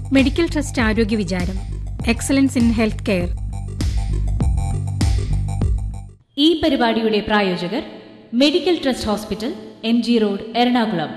Medical trust ആരോഗ്യ വിചാരം excellence in health care ഈ പരിപാടിയുടെ പ്രായോജകർ medical trust hospital M G road Ernakulam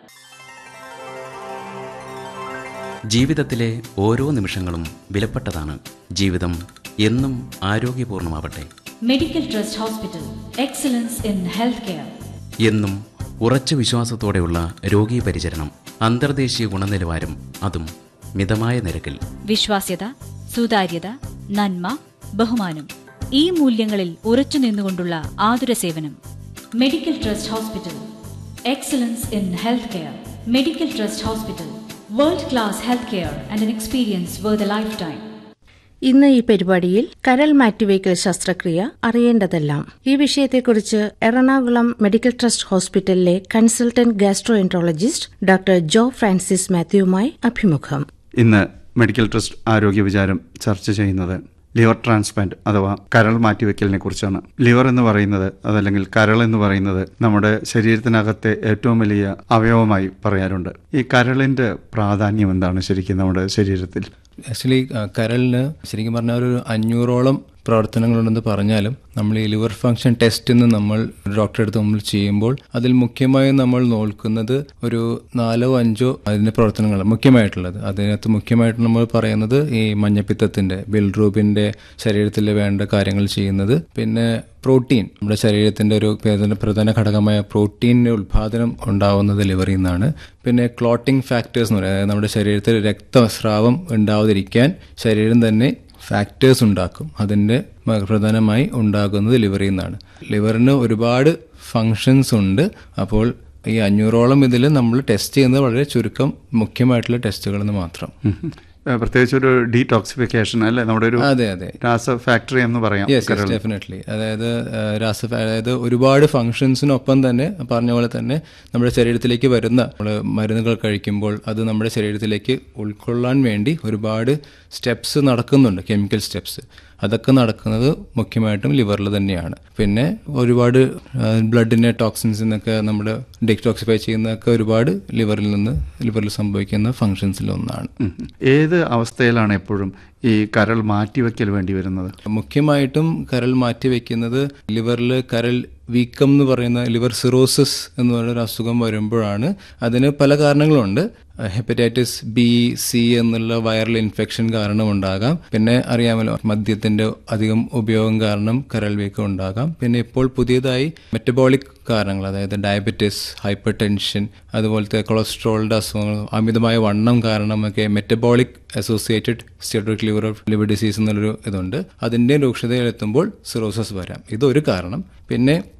ജീവിതത്തിലെ ഓരോ നിമിഷങ്ങളും വിലപ്പെട്ടതാണ് ജീവിതം എന്നും ആരോഗ്യപൂർണമാവട്ടെ medical trust hospital excellence in health care എന്നും ഉറച്ച വിശ്വാസത്തോടെയുള്ള രോഗീ പരിചരണം അന്തർദേശീയ ഗുണനിലവാരം അതും മിതമായ നിരക്കിൽ വിശ്വാസ്യത സുതാര്യത നന്മ ബഹുമാനം ഈ മൂല്യങ്ങളിൽ ഉറച്ചു നിന്നുകൊണ്ടുള്ള ആതുര സേവനം medical trust hospital excellence in health care medical trust hospital world class health care and an experience where the life time ഇന്ന് ഈ പരിപാടിയിൽ കരൾ മാറ്റിവയ്ക്കൽ ശസ്ത്രക്രിയ അറിയേണ്ടതെല്ലാം ഈ വിഷയത്തെക്കുറിച്ച് എറണാകുളം മെഡിക്കൽ ട്രസ്റ്റ് ഹോസ്പിറ്റലിലെ consultant gastroenterologist doctor Joe Francis മാത്യുവുമായി അഭിമുഖം ഇന്ന് മെഡിക്കൽ ട്രസ്റ്റ് ആരോഗ്യ വിചാരം ചർച്ച ചെയ്യുന്നത് ലിവർ ട്രാൻസ്പ്ലാന്റ് അഥവാ കരൾ മാറ്റിവെക്കലിനെ കുറിച്ചാണ് ലിവർ എന്ന് പറയുന്നത് അതല്ലെങ്കിൽ കരൾ എന്ന് പറയുന്നത് നമ്മുടെ ശരീരത്തിനകത്തെ ഏറ്റവും വലിയ അവയവമായി പറയാറുണ്ട് ഈ കരളിന്റെ പ്രാധാന്യം എന്താണ് ശരിക്കും നമ്മുടെ ശരീരത്തിൽ ആക്ച്വലി കരളിന് ശരിക്കും പറഞ്ഞാൽ ഒരു അഞ്ഞൂറോളം പ്രവർത്തനങ്ങളുണ്ടെന്ന് പറഞ്ഞാലും നമ്മൾ ഈ ലിവർ ഫംഗ്ഷൻ ടെസ്റ്റ് എന്ന് നമ്മൾ ഡോക്ടറെ അടുത്ത് നമ്മൾ ചെയ്യുമ്പോൾ അതിൽ മുഖ്യമായും നമ്മൾ നോക്കുന്നത് ഒരു നാലോ അഞ്ചോ അതിന്റെ പ്രവർത്തനങ്ങൾ മുഖ്യമായിട്ടുള്ളത് അതിനകത്ത് മുഖ്യമായിട്ട് നമ്മൾ പറയുന്നത് ഈ മഞ്ഞപ്പിത്തത്തിന്റെ ബിൽറൂബിന്റെ ശരീരത്തിൽ വേണ്ട കാര്യങ്ങൾ ചെയ്യുന്നത് പിന്നെ പ്രോട്ടീൻ നമ്മുടെ ശരീരത്തിന്റെ ഒരു പ്രധാന പ്രധാന ഘടകമായ പ്രോട്ടീനിന്റെ ഉത്പാദനം ഉണ്ടാവുന്നത് ലിവറിൽ നിന്നാണ് പിന്നെ ക്ലോട്ടിംഗ് ഫാക്ടേഴ്സ് എന്ന് പറയുന്നത് നമ്മുടെ ശരീരത്തിൽ രക്തസ്രാവം ഉണ്ടാവാതിരിക്കാൻ ശരീരം തന്നെ ഫാക്ടേഴ്സ് ഉണ്ടാക്കും അതിൻ്റെ പ്രധാനമായി ഉണ്ടാകുന്നത് ലിവറിൽ നിന്നാണ് ലിവറിന് ഒരുപാട് ഫങ്ഷൻസ് ഉണ്ട് അപ്പോൾ ഈ അഞ്ഞൂറോളം ഇതിൽ നമ്മൾ ടെസ്റ്റ് ചെയ്യുന്നത് വളരെ ചുരുക്കം മുഖ്യമായിട്ടുള്ള ടെസ്റ്റുകൾ എന്ന് മാത്രം ഏഹ് പ്രത്യേകിച്ച് ഒരു ഡീടോക്സിഫിക്കേഷൻ അല്ലെ നമ്മുടെ ഒരു അതെ അതെ രാസ ഫാക്ടറി എന്ന് പറയാം യെസ് യെസ് ഡെഫിനറ്റ്ലി അതായത് ആ, രാസ അതായത് ഒരുപാട് ഫങ്ഷൻസിനൊപ്പം തന്നെ പറഞ്ഞ പോലെ തന്നെ നമ്മുടെ ശരീരത്തിലേക്ക് വരുന്ന നമ്മൾ മരുന്നുകൾ കഴിക്കുമ്പോൾ അത് നമ്മുടെ ശരീരത്തിലേക്ക് ഉൾക്കൊള്ളാൻ വേണ്ടി ഒരുപാട് സ്റ്റെപ്സ് നടക്കുന്നുണ്ട് കെമിക്കൽ സ്റ്റെപ്സ് അതൊക്കെ നടക്കുന്നത് മുഖ്യമായിട്ടും ലിവറിൽ തന്നെയാണ് പിന്നെ ഒരുപാട് ബ്ലഡിനെ ടോക്സിൻസ് എന്നൊക്കെ നമ്മുടെ ഡിറ്റോക്സിഫൈ ചെയ്യുന്നതൊക്കെ ഒരുപാട് ലിവറിൽ നിന്ന് ലിവറിൽ സംഭവിക്കുന്ന ഫങ്ഷൻസിൽ ഒന്നാണ് ഉം. ഏത് അവസ്ഥയിലാണ് എപ്പോഴും ഈ കരൾ മാറ്റിവെക്കൽ വേണ്ടി വരുന്നത് മുഖ്യമായിട്ടും കരൾ മാറ്റി വെക്കുന്നത് ലിവറിൽ കരൾ വീക്കം എന്ന് പറയുന്ന ലിവർ സിറോസിസ് എന്ന് പറയുന്ന ഒരു അസുഖം വരുമ്പോഴാണ് അതിന് പല കാരണങ്ങളുണ്ട് ഹെപ്പറ്റൈറ്റിസ് ബി സി എന്നുള്ള വൈറൽ ഇൻഫെക്ഷൻ കാരണം ഉണ്ടാകാം പിന്നെ അറിയാമല്ലോ മദ്യത്തിന്റെ അധികം ഉപയോഗം കാരണം കരൾ വീക്കം ഉണ്ടാകാം പിന്നെ ഇപ്പോൾ പുതിയതായി മെറ്റബോളിക് കാരണങ്ങൾ അതായത് ഡയബറ്റിസ് ഹൈപ്പർ ടെൻഷൻ അതുപോലത്തെ കൊളസ്ട്രോളിന്റെ അസുഖങ്ങൾ അമിതമായ വണ്ണം കാരണമൊക്കെ metabolic associated steatotic liver liver disease എന്നുള്ളൊരു ഇതുണ്ട് അതിന്റെ രൂക്ഷതയിലെത്തുമ്പോൾ സിറോസിസ് വരാം ഇതൊരു കാരണം പിന്നെ